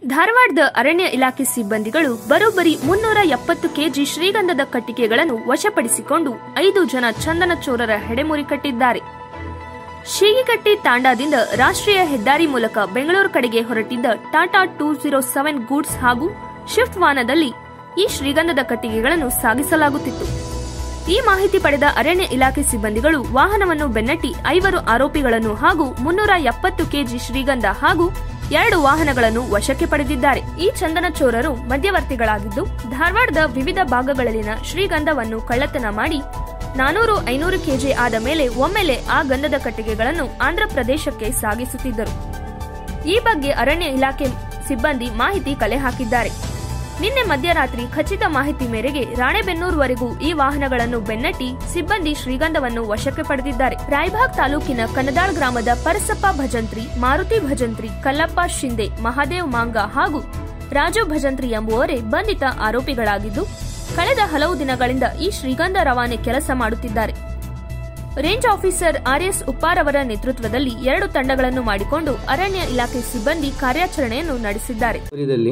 ಧಾರವಾಡದ ಅರಣ್ಯ ಇಲಾಖೆ ಸಿಬ್ಬಂದಿಗಳು ಬರೋಬ್ಬರಿ ಮುನ್ನೂರ ಎಪ್ಪತ್ತು ಕೆಜಿ ಶ್ರೀಗಂಧದ ಕಟ್ಟಿಗೆಗಳನ್ನು ವಶಪಡಿಸಿಕೊಂಡು ಐದು ಜನ ಚಂದನ ಚೋರರ ಹೆಡೆಮುರಿ ಕಟ್ಟಿದ್ದಾರೆ ಶೀಗಿಕಟ್ಟಿ ತಾಂಡಾದಿಂದ ರಾಷ್ಟ್ರೀಯ ಹೆದ್ದಾರಿ ಮೂಲಕ ಬೆಂಗಳೂರು ಕಡೆಗೆ ಹೊರಟಿದ್ದ Tata two zero seven goods ಹಾಗೂ ಶಿಫ್ಟ್ ವಾಹನದಲ್ಲಿ ಈ ಶ್ರೀಗಂಧದ ಕಟ್ಟಿಗೆಗಳನ್ನು ಸಾಗಿಸಲಾಗುತ್ತಿತ್ತು ಈ ಮಾಹಿತಿ ಪಡೆದ ಅರಣ್ಯ ಇಲಾಖೆ ಸಿಬ್ಬಂದಿಗಳು ವಾಹನವನ್ನು ಬೆನ್ನಟ್ಟಿ ಐವರು ಆರೋಪಿಗಳನ್ನು ಹಾಗೂ ಮುನ್ನೂರ ಎಪ್ಪತ್ತು ಕೆಜಿ ಶ್ರೀಗಂಧ ಹಾಗೂ ಎರಡು ವಾಹನಗಳನ್ನು ವಶಕ್ಕೆ ಪಡೆದಿದ್ದಾರೆ ಈ ಚಂದನ ಚೋರರು ಮಧ್ಯವರ್ತಿಗಳಾಗಿದ್ದು ಧಾರವಾಡದ ವಿವಿಧ ಭಾಗಗಳಲ್ಲಿನ ಶ್ರೀಗಂಧವನ್ನು ಕಳ್ಳತನ ಮಾಡಿ ನಾನೂರು ಐನೂರು ಕೆಜಿ ಆದ ಮೇಲೆ ಒಮ್ಮೆಲೆ ಆ ಗಂಧದ ಕಟ್ಟಿಗೆಗಳನ್ನು ಆಂಧ್ರಪ್ರದೇಶಕ್ಕೆ ಸಾಗಿಸುತ್ತಿದ್ದರು ಈ ಬಗ್ಗೆ ಅರಣ್ಯ ಇಲಾಖೆ ಸಿಬ್ಬಂದಿ ಮಾಹಿತಿ ಕಲೆ ಹಾಕಿದ್ದಾರೆ ನಿನ್ನೆ ಮಧ್ಯರಾತ್ರಿ ಖಚಿತ ಮಾಹಿತಿ ಮೇರೆಗೆ ರಾಣೆಬೆನ್ನೂರುವರೆಗೂ ಈ ವಾಹನಗಳನ್ನು ಬೆನ್ನಟ್ಟಿ ಸಿಬ್ಬಂದಿ ಶ್ರೀಗಂಧವನ್ನು ವಶಕ್ಕೆ ಪಡೆದಿದ್ದಾರೆ ರಾಯಭಾಗ್ ತಾಲೂಕಿನ ಕನದಾಳ್ ಗ್ರಾಮದ ಪರಸಪ್ಪ ಭಜಂತ್ರಿ ಮಾರುತಿ ಭಜಂತ್ರಿ ಕಲ್ಲಪ್ಪ ಶಿಂದೆ ಮಹಾದೇವ್ ಮಾಂಗ ಹಾಗೂ ರಾಜು ಭಜಂತ್ರಿ ಎಂಬುವರೇ ಬಂಧಿತ ಆರೋಪಿಗಳಾಗಿದ್ದು ಕಳೆದ ಹಲವು ದಿನಗಳಿಂದ ಈ ಶ್ರೀಗಂಧ ರವಾನೆ ಕೆಲಸ ಮಾಡುತ್ತಿದ್ದಾರೆ ರೇಂಜ್ ಆಫೀಸರ್ ಆರ್ಎಸ್ ಉಪ್ಪಾರ್ ಅವರ ನೇತೃತ್ವದಲ್ಲಿ ಎರಡು ತಂಡಗಳನ್ನು ಮಾಡಿಕೊಂಡು ಅರಣ್ಯ ಇಲಾಖೆ ಸಿಬ್ಬಂದಿ ಕಾರ್ಯಾಚರಣೆಯನ್ನು ನಡೆಸಿದ್ದಾರೆ ಇದರಲ್ಲಿ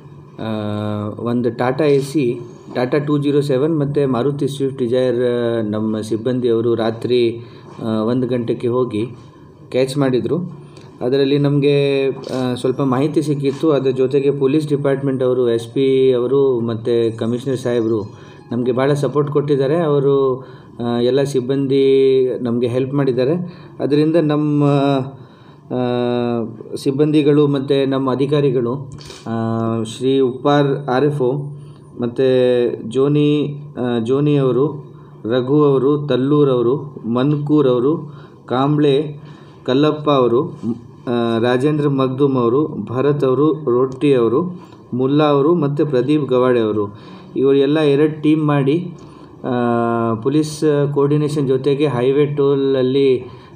ಒಂದು Tata A C Tata two zero seven ಮತ್ತು ಮಾರುತಿ ಸ್ವಿಫ್ಟ್ ಡಿಸೈರ್ ನಮ್ಮ ಸಿಬ್ಬಂದಿಯವರು ರಾತ್ರಿ ಆ, ಒಂದು ಗಂಟೆಗೆ ಹೋಗಿ ಕ್ಯಾಚ್ ಮಾಡಿದರು ಅದರಲ್ಲಿ ನಮಗೆ ಸ್ವಲ್ಪ ಮಾಹಿತಿ ಸಿಕ್ಕಿತ್ತು ಅದರ ಜೊತೆಗೆ ಪೊಲೀಸ್ ಡಿಪಾರ್ಟ್ಮೆಂಟ್ ಅವರು ಎಸ್ ಪಿ ಅವರು ಮತ್ತು ಕಮಿಷನರ್ ಸಾಹೇಬರು ನಮಗೆ ಭಾಳ ಸಪೋರ್ಟ್ ಕೊಟ್ಟಿದ್ದಾರೆ ಅವರು ಆ, ಎಲ್ಲ ಸಿಬ್ಬಂದಿ ನಮಗೆ ಹೆಲ್ಪ್ ಮಾಡಿದ್ದಾರೆ ಅದರಿಂದ ನಮ್ಮ ಆ, ಸಿಬ್ಬಂದಿಗಳು ಮತ್ತು ನಮ್ಮ ಅಧಿಕಾರಿಗಳು ಆ, Shri Uppar R F O ಮತ್ತು ಜೋನಿ ಆ, ಜೋನಿ ಅವರು ರಘು ಅವರು ತಲ್ಲೂರ್ ಅವರು ಮನ್ಕೂರ್ ಅವರು ಕಾಂಬ್ಳೆ ಕಲ್ಲಪ್ಪ ಅವರು ಮ್, ಆ, ರಾಜೇಂದ್ರ ಮಗ್ದುಮ್ ಅವರು ಭರತ್ ಅವರು ರೊಟ್ಟಿ ಅವರು ಮುಲ್ಲಾ ಅವರು ಮತ್ತು ಪ್ರದೀಪ್ ಗವಾಡೆ ಅವರು ಇವರೆಲ್ಲ ಎರಡು ಟೀಮ್ ಮಾಡಿ ಆ, ಪೊಲೀಸ್ ಕೋರ್ಡಿನೇಷನ್ ಜೊತೆಗೆ ಹೈವೇ ಟೋಲಲ್ಲಿ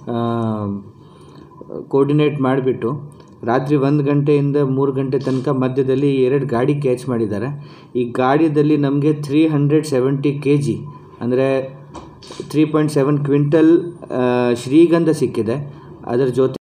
ಕೋರ್ಡಿನೇಟ್ ಮಾಡಿಬಿಟ್ಟು ರಾತ್ರಿ ಒಂದು ಗಂಟೆಯಿಂದ ಮೂರು ಗಂಟೆ ತನಕ ಮಧ್ಯದಲ್ಲಿ ಎರಡು ಗಾಡಿ ಕ್ಯಾಚ್ ಮಾಡಿದ್ದಾರೆ ಈ ಗಾಡಿಯಲ್ಲಿ ನಮಗೆ three hundred seventy K G ಅಂದರೆ ತ್ರೀ ಪಾಯಿಂಟ್ ಸೆವೆನ್ ಕ್ವಿಂಟಲ್ ಶ್ರೀಗಂಧ ಸಿಕ್ಕಿದೆ ಅದರ ಜೊತೆ